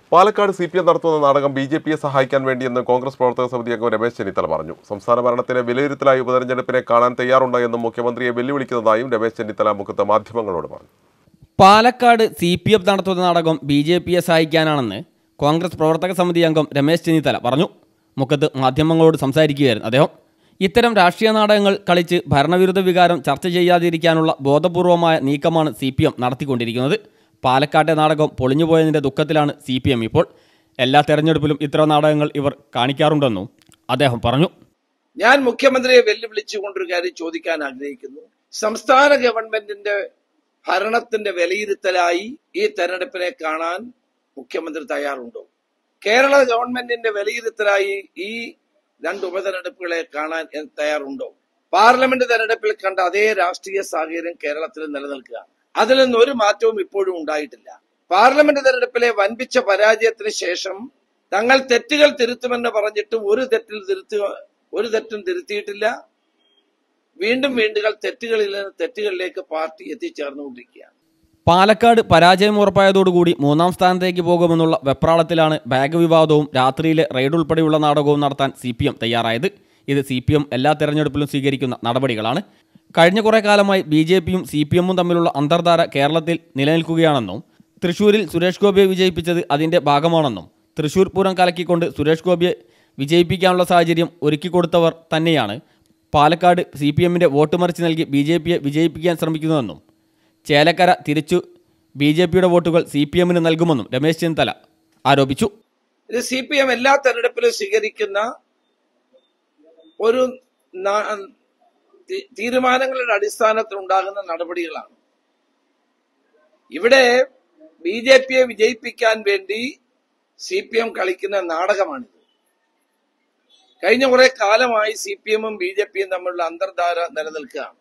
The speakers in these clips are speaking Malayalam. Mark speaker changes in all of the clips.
Speaker 1: പാലക്കാട് സി പി എം നടത്തുന്ന നാടകം ബി ജെ പിയെ സഹായിക്കാൻ വേണ്ടിയെന്ന് കോൺഗ്രസ് പ്രവർത്തക സമിതി അംഗം രമേശ് ചെന്നിത്തല പറഞ്ഞു സംസ്ഥാന ഭരണത്തിലെ വിലയിരുത്തലായി ഉപതെരഞ്ഞെടുപ്പിനെ കാണാൻ തയ്യാറുണ്ട് എന്നും മുഖ്യമന്ത്രിയെ വെല്ലുവിളിക്കുന്നതായും രമേശ് ചെന്നിത്തല മുഖത്ത് മാധ്യമങ്ങളോട് പറഞ്ഞു
Speaker 2: പാലക്കാട് സി പി എഫ് നടത്തുന്ന നാടകം ബി ജെ പിയെ സഹായിക്കാനാണെന്ന് കോൺഗ്രസ് പ്രവർത്തക സമിതി അംഗം രമേശ് ചെന്നിത്തല പറഞ്ഞു മുഖത്ത് മാധ്യമങ്ങളോട് സംസാരിക്കുകയായിരുന്നു അദ്ദേഹം ഇത്തരം രാഷ്ട്രീയ നാടകങ്ങൾ കളിച്ച് ഭരണവിരുദ്ധ വികാരം ചർച്ച ചെയ്യാതിരിക്കാനുള്ള ബോധപൂർവമായ നീക്കമാണ് സി പി എം നടത്തിക്കൊണ്ടിരിക്കുന്നത് പാലക്കാട്ടെ നാടകം പൊളിഞ്ഞുപോയതിൻ്റെ ദുഃഖത്തിലാണ് സി പി എം ഇപ്പോൾ എല്ലാ തെരഞ്ഞെടുപ്പിലും ഇത്തരം നാടകങ്ങൾ ഇവർ കാണിക്കാറുണ്ടെന്നും അദ്ദേഹം പറഞ്ഞു
Speaker 3: ഞാൻ മുഖ്യമന്ത്രിയെ വെല്ലുവിളിച്ചുകൊണ്ടൊരു കാര്യം ചോദിക്കാൻ ആഗ്രഹിക്കുന്നു സംസ്ഥാന ഗവൺമെന്റിന്റെ ഭരണത്തിന്റെ വിലയിരുത്തലായി ഈ തെരഞ്ഞെടുപ്പിനെ കാണാൻ മുഖ്യമന്ത്രി തയ്യാറുണ്ടോ കേരള ഗവൺമെന്റിന്റെ വിലയിരുത്തലായി ഈ രണ്ട് ഉപതെരഞ്ഞെടുപ്പുകളെ കാണാൻ എ- തയ്യാറുണ്ടോ പാർലമെന്റ് തെരഞ്ഞെടുപ്പിൽ കണ്ട അതേ രാഷ്ട്രീയ സാഹചര്യം കേരളത്തിൽ നിലനിൽക്കുക അതിൽ നിന്ന് ഒരു മാറ്റവും ഇപ്പോഴും ഉണ്ടായിട്ടില്ല പാർലമെന്റ് തെരഞ്ഞെടുപ്പിലെ വൻപിച്ച പരാജയത്തിന് ശേഷം തങ്ങൾ തെറ്റുകൾ തിരുത്തുമെന്ന് പറഞ്ഞിട്ട് ഒരു തെറ്റിൽ തിരുത്തുക ഒരു തെറ്റും തിരുത്തിയിട്ടില്ല വീണ്ടും വീണ്ടുകൾ തെറ്റുകളിൽ നിന്ന് തെറ്റുകളിലേക്ക് പാർട്ടി എത്തിച്ചേർന്നുകൊണ്ടിരിക്കുകയാണ്
Speaker 2: പാലക്കാട് പരാജയം ഉറപ്പായതോടുകൂടി മൂന്നാം സ്ഥാനത്തേക്ക് പോകുമെന്നുള്ള വെപ്രാളത്തിലാണ് ബാഗ് വിവാദവും രാത്രിയിലെ റെയ്ഡ് ഉൾപ്പെടെയുള്ള നാടകവും നടത്താൻ സി പി എം തയ്യാറായത് ഇത് സി പി എം എല്ലാ തെരഞ്ഞെടുപ്പിലും സ്വീകരിക്കുന്ന നടപടികളാണ് കഴിഞ്ഞ കുറേ കാലമായി ബി ജെ പിയും സി പി എമ്മും തമ്മിലുള്ള അന്തർധാര കേരളത്തിൽ നിലനിൽക്കുകയാണെന്നും തൃശൂരിൽ സുരേഷ് ഗോപിയെ വിജയിപ്പിച്ചത് അതിൻ്റെ ഭാഗമാണെന്നും തൃശൂർ പൂരം കലക്കിക്കൊണ്ട് സുരേഷ് ഗോപിയെ വിജയിപ്പിക്കാനുള്ള സാഹചര്യം ഒരുക്കിക്കൊടുത്തവർ തന്നെയാണ് പാലക്കാട് സി പി എമ്മിൻ്റെ വോട്ട് മറിച്ച് നൽകി ബി ജെ പിയെ വിജയിപ്പിക്കാൻ ശ്രമിക്കുന്നതെന്നും ചേലക്കര തിരിച്ചു ബി ജെ പിയുടെ വോട്ടുകൾ സി പി എമ്മിന് നൽകുമെന്നും രമേശ് ചെന്നിത്തല ആരോപിച്ചു
Speaker 3: ഇത് സി പി എം എല്ലാ തെരഞ്ഞെടുപ്പിലും സ്വീകരിക്കുന്ന ഒരു ന- തി- തീരുമാനങ്ങളുടെ അടിസ്ഥാനത്തിൽ ഉണ്ടാകുന്ന നടപടികളാണ് ഇവിടെ ബി ജെ പിയെ വിജയിപ്പിക്കാൻ വേണ്ടി സി പി എം കളിക്കുന്ന നാടകമാണിത് കഴിഞ്ഞ കുറെ കാലമായി സി പി എമ്മും ബി ജെ പിയും തമ്മിലുള്ള അന്തർധാര നിലനിൽക്കുകയാണ്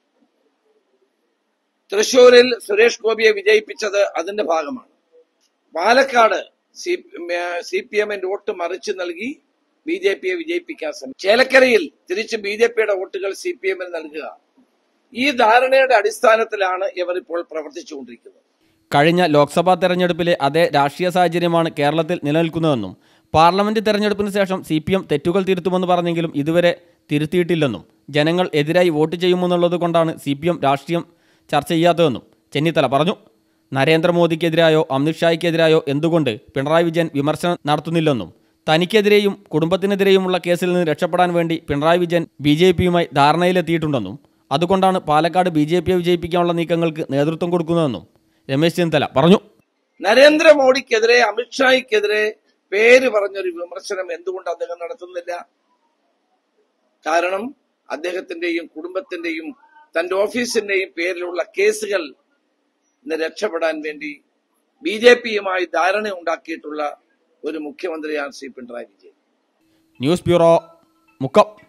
Speaker 3: തൃശൂരിൽ സുരേഷ് ഗോപിയെ വിജയിപ്പിച്ചത് അതിന്റെ ഭാഗമാണ് പാലക്കാട് സി സി പി എമ്മിന്റെ വോട്ട് മറിച്ചു നൽകി ബി ജെ പിയെ വിജയിപ്പിക്കാൻ ശ്രമിച്ചു ചേലക്കരയിൽ തിരിച്ച് ബി ജെ പിയുടെ വോട്ടുകൾ സി പി എമ്മിന് നൽകുക ഈ ധാരണയുടെ അടിസ്ഥാനത്തിലാണ് ഇവർ ഇപ്പോൾ പ്രവർത്തിച്ചുകൊണ്ടിരിക്കുന്നത്
Speaker 2: കഴിഞ്ഞ ലോക്സഭാ തെരഞ്ഞെടുപ്പിലെ അതേ രാഷ്ട്രീയ സാഹചര്യമാണ് കേരളത്തിൽ നിലനിൽക്കുന്നതെന്നും പാർലമെന്റ് തെരഞ്ഞെടുപ്പിന് ശേഷം സി പി എം തെറ്റുകൾ തിരുത്തുമെന്ന് പറഞ്ഞെങ്കിലും ഇതുവരെ തിരുത്തിയിട്ടില്ലെന്നും ജനങ്ങൾ എതിരായി വോട്ട് ചെയ്യുമെന്നുള്ളത് കൊണ്ടാണ് സി പി എം രാഷ്ട്രീയം ചർച്ച ചെയ്യാത്തതെന്നും ചെന്നിത്തല പറഞ്ഞു നരേന്ദ്രമോദിക്കെതിരായോ അമിത്ഷായ്ക്കെതിരായോ എന്തുകൊണ്ട് പിണറായി വിജയൻ വിമർശനം നടത്തുന്നില്ലെന്നും തനിക്കെതിരെയും കുടുംബത്തിനെതിരെയുമുള്ള കേസിൽ നിന്ന് രക്ഷപ്പെടാൻ വേണ്ടി പിണറായി വിജയൻ ബി ജെ പിയുമായി ധാരണയിലെത്തിയിട്ടുണ്ടെന്നും അതുകൊണ്ടാണ് പാലക്കാട് ബി ജെ പിയെ വിജയിപ്പിക്കാനുള്ള നീക്കങ്ങൾക്ക് നേതൃത്വം കൊടുക്കുന്നതെന്നും രമേശ് ചെന്നിത്തല പറഞ്ഞു
Speaker 3: നരേന്ദ്രമോദിക്കെതിരെ അമിത്ഷായ്ക്കെതിരെ പേര് പറഞ്ഞൊരു വിമർശനം എന്തുകൊണ്ട് അദ്ദേഹം നടത്തുന്നില്ല കാരണം അദ്ദേഹത്തിന്റെയും കുടുംബത്തിന്റെയും തന്റെ ഓഫീസിന്റെയും പേരിലുള്ള കേസുകൾ നിന്ന് രക്ഷപ്പെടാൻ വേണ്ടി ബി ജെ പിയുമായി ധാരണ ഉണ്ടാക്കിയിട്ടുള്ള ഒരു മുഖ്യമന്ത്രിയാണ് ശ്രീ പിണറായി വിജയൻ
Speaker 2: ന്യൂസ് ബ്യൂറോ മുക്കം